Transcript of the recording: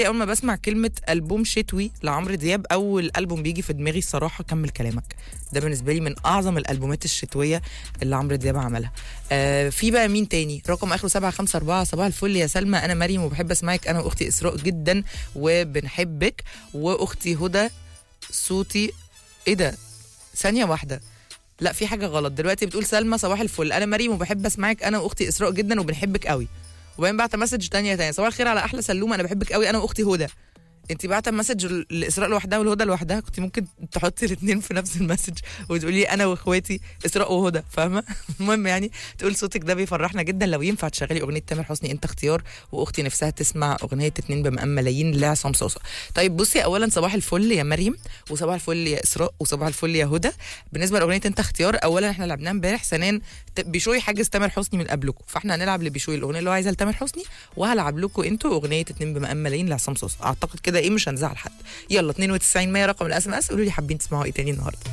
اول ما بسمع كلمه البوم شتوي لعمرو دياب اول البوم بيجي في دماغي الصراحه كمل كلامك ده بالنسبه لي من اعظم الالبومات الشتويه اللي عمرو دياب عملها آه في بقى مين تاني رقم اخره 754 صباح الفل يا سلمى انا مريم وبحب اسمعك انا واختي اسراء جدا وبنحبك واختي هدى صوتي ايه ده ثانيه واحده لا في حاجه غلط دلوقتي بتقول سلمى صباح الفل انا مريم وبحب اسمعك انا واختي اسراء جدا وبنحبك قوي وبعدين بعت مسج تانية تانية صباح الخير على احلى سلومه انا بحبك قوي انا واختي هدى انت بعت مسج لاسراء لوحدها والهدى لوحدها كنت ممكن تحطي الاثنين في نفس المسج وتقولي انا واخواتي اسراء وهدى فاهمه المهم يعني تقول صوتك ده بيفرحنا جدا لو ينفع تشغلي اغنيه تامر حسني انت اختيار واختي نفسها تسمع اغنيه اتنين بمقام ملايين لعصام صوصه طيب بصي اولا صباح الفل يا مريم وصباح الفل يا اسراء وصباح الفل يا هدى بالنسبه لاغنيه انت اختيار اولا احنا لعبناها امبارح ثانيا ت- بيشوي حاجز تامر حسني من قبلكم فاحنا هنلعب لبيشوي الاغنيه اللي هو عايزها لتامر حسني وهلعب لكم انتوا اغنيه اتنين بمقام ملايين لعصام صوصه اعتقد كده ايه مش هنزعل حد يلا 92 100 رقم الاس ام اس قولوا لي حابين تسمعوا ايه تاني النهارده